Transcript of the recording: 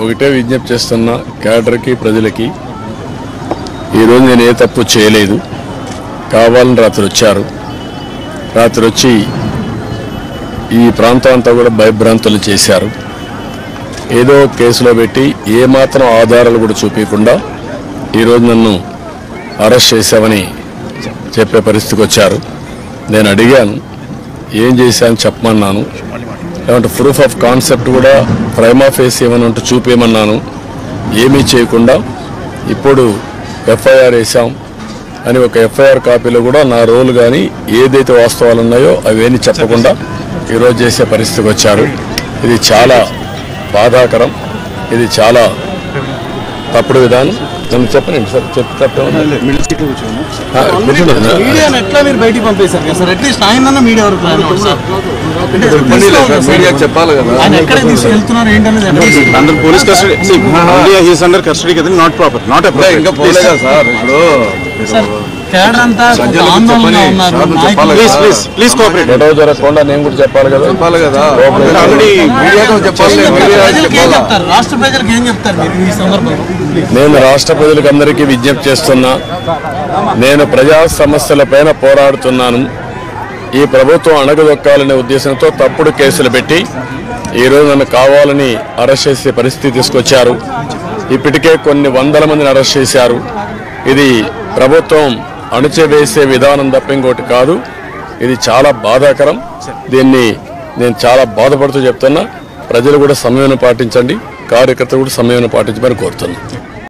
ఒకటే విజ్ఞప్తి చేస్తున్నా క్యాడర్కి ప్రజలకి ఈరోజు నేను ఏ తప్పు చేయలేదు కావాలని రాత్రి వచ్చారు రాత్రి వచ్చి ఈ ప్రాంతం అంతా కూడా భయభ్రాంతులు చేశారు ఏదో కేసులో పెట్టి ఏమాత్రం ఆధారాలు కూడా చూపించకుండా ఈరోజు నన్ను అరెస్ట్ చేశామని చెప్పే పరిస్థితికి వచ్చారు నేను అడిగాను ఏం చేశాను చెప్పమన్నాను లేదంటే ప్రూఫ్ ఆఫ్ కాన్సెప్ట్ కూడా ప్రైమా ఫేస్ ఏమైనా ఉంటే చూపించమన్నాను ఏమీ చేయకుండా ఇప్పుడు ఎఫ్ఐఆర్ వేసాం అని ఒక ఎఫ్ఐఆర్ కాపీలో కూడా నా రోల్ కానీ ఏదైతే వాస్తవాలు ఉన్నాయో అవన్నీ చెప్పకుండా ఈరోజు చేసే పరిస్థితికి వచ్చారు ఇది చాలా బాధాకరం ఇది చాలా తప్పుడు విధానం నన్ను చెప్పనండి సార్ చెప్పి తప్పేమన్నా? ఆ, కూర్చోండి. మీడియాని ఎట్లా మీరు బయటికి పంపేశారు కదా సార్ అట్లీస్ట్ ఆయన మీడియా వరకు రానివ్వండి సార్ అంటే తెలుస్తూ ఉంది సార్. మీడియాకి చెప్పాలి కదా ఆయన ఎక్కడికి తీసుకెళ్తున్నారు ఏంటనేది ఎట్లా under police custody. See, only he is under custody కదా not proper, not ఇంకా ఇంకా appropriate. పోలే కదా సార్ ఇప్పుడు సార్ కేడర్ అంతా కొంత సజ్జలకు ఆందోళనగా చెప్పని, ఉన్నారు సార్లు నాయకులు చెప్పాలి Please, కదా. please, please cooperate. గొడవ జరగకుండా నేను కూడా చెప్పాలి కదా చెప్పాలి కదా లోపలికి ఆల్రెడీ మీడియాకు చెప్పాలి ఏం చెప్తారు? మీడియా ప్రజలకు ఏం చెప్పాలా చెప్తారు రాష్ట్ర ప్రజలకు ఏం చెప్తారు మీరు ఈ సందర్భంలో నేను రాష్ట్ర ప్రజలకు అందరికీ విజ్ఞప్తి చేస్తున్నా నేను ప్రజా సమస్యలపైన పోరాడుతున్నాను ఈ ప్రభుత్వం అణగదొక్కాలనే ఉద్దేశంతో తప్పుడు కేసులు పెట్టి ఈరోజు నన్ను కావాలని అరెస్ట్ చేసే పరిస్థితి తీసుకొచ్చారు ఇప్పటికే కొన్ని వందల మందిని అరెస్ట్ చేశారు ఇది ప్రభుత్వం అణచివేసే విధానం తప్ప ఇంకోటి కాదు ఇది చాలా బాధాకరం దీన్ని నేను చాలా బాధపడుతూ చెప్తున్నా ప్రజలు కూడా సమయం పాటించండి కార్యకర్తలు కూడా సమయం పాటించమని కోరుతున్నాను